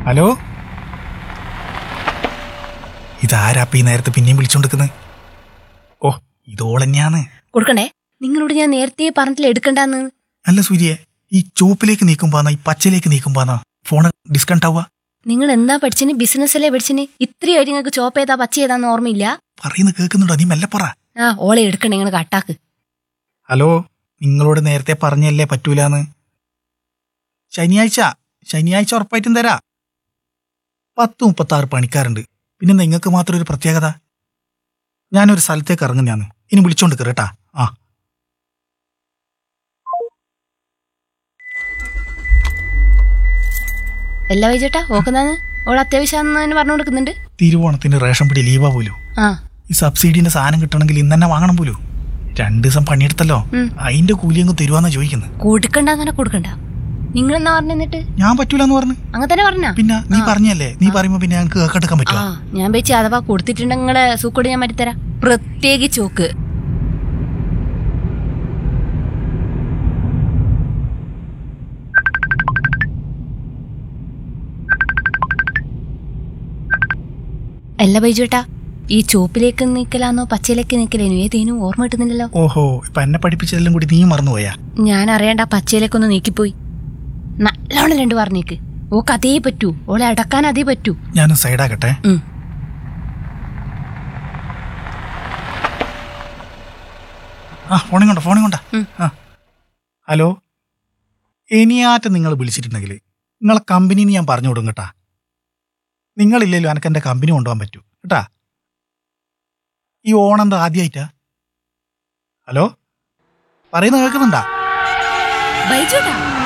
Hello ഇതാരാപ്പ ഈ നേരത്തെ പിന്നെയും വിളിച്ചോണ്ടിരിക്കുന്നത് ഓ ഇതോളന്നെയാന്ന് കൊടുക്കണ്ടേ നിങ്ങളോട് ഞാൻ നേരത്തെ പറഞ്ഞില്ല എടുക്കണ്ടെന്ന് അല്ല സൂര്യെ ഈ ചുവപ്പിലേക്ക് നീക്കുമ്പോന്നാ ഈ പച്ചയിലേക്ക് നീക്കുമ്പോന്നാ ഫോണ് ഡിസ്കൗണ്ട് ആവുക നിങ്ങൾ എന്താ പഠിച്ചിന് ബിസിനസ്സല്ലേ പഠിച്ചിന് ഇത്രയായിട്ട് നിങ്ങൾക്ക് ചോപ്പ് ചെയ്താ പച്ച ചെയ്താന്ന് ഓർമ്മയില്ല പറയുന്നത് കേൾക്കുന്നുണ്ടോ നീ മെല്ലെ പറ ആ ഓളെ എടുക്കണേ നിങ്ങൾ കട്ടാക്ക് ഹലോ നിങ്ങളോട് നേരത്തെ പറഞ്ഞല്ലേ പറ്റൂലെന്ന് ശനിയാഴ്ച ശനിയാഴ്ച ഉറപ്പായിട്ടും തരാ പത്ത് മുപ്പത്തി ആറ് പണിക്കാരുണ്ട് പിന്നെ നിങ്ങൾക്ക് മാത്രം ഒരു പ്രത്യേകത ഞാനൊരു സ്ഥലത്തേക്ക് ഇറങ്ങുന്നതാണ് ഇനി വിളിച്ചോണ്ട് കേട്ടാ ആ എല്ലാ വൈചേട്ടാ ഓക്കുന്നാന്ന് ഓൾ അത്യാവശ്യം തന്നെ പറഞ്ഞു കൊടുക്കുന്നുണ്ട് തിരുവോണത്തിന് റേഷൻ പിടി ലീവാ പോലും ആ ഈ സബ്സിഡീന്റെ സാധനം കിട്ടണമെങ്കിൽ ഇന്ന് തന്നെ വാങ്ങണം പോലും രണ്ടു ദിവസം പണിയെടുത്തല്ലോ ഉം. അതിന്റെ കൂലിയങ്ങ് തരുവാന്നാ ചോദിക്കുന്നത് കൊടുക്കണ്ട അങ്ങനെ കൊടുക്കണ്ട നിങ്ങൾ എന്നാ പറഞ്ഞു എന്നിട്ട് ഞാൻ പറ്റൂലെന്ന് പറഞ്ഞു അങ്ങനെ തന്നെ പറഞ്ഞാ പിന്നെ നീ ആ. പറഞ്ഞല്ലേ നീ പറയുമ്പോ പിന്നെ ഞങ്ങൾക്ക് കേക്കെടുക്കാൻ ആ പറ്റുമോ ഞാൻ വെച്ച് അഥവാ കൊടുത്തിട്ടുണ്ടെങ്കിൽ നിങ്ങളെ സൂക്കോട് ഞാൻ മാറ്റിത്തരാം പ്രത്യേകിച്ച് ചോക്ക് അല്ല ബൈജുട്ടാ ഈ ചോപ്പിലേക്ക് നിൽക്കലാന്നോ പച്ചയിലേക്ക് നിൽക്കലേനോ ഏതേനും ഓർമ്മ കിട്ടുന്നില്ലല്ലോ ഓഹോ ഇപ്പൊ എന്നെ പഠിപ്പിച്ചതെല്ലാം കൂടി നീ മറന്നുപോയാ ഞാൻ അറിയണ്ട പച്ചയിലേക്കൊന്ന് നീക്കിപ്പോയി നല്ലോണം രണ്ട് പറഞ്ഞേക്ക് ഓക്ക് അതേ പറ്റൂ ഓളെ അടക്കാൻ അതേ പറ്റൂ ഞാനും സൈഡാക്കട്ടെ ഉം. ആ ഫോണിൽ കൊണ്ട ഫോണിൽ കൊണ്ട ഉം. ആ ഹലോ ഇനിയാറ്റം നിങ്ങൾ വിളിച്ചിട്ടുണ്ടെങ്കിൽ നിങ്ങളെ കമ്പനിന്ന് ഞാൻ പറഞ്ഞു കൊടുക്കും കേട്ടാ നിങ്ങളില്ലല്ലോ എനിക്ക് എൻ്റെ കമ്പനി കൊണ്ടുപോകാൻ പറ്റൂ കേട്ടാ ഈ ഓണം എന്താ ആദ്യമായിട്ടാ ഹലോ പറയുന്നത് കേൾക്കുന്നുണ്ടാ ബൈജുട്ടാ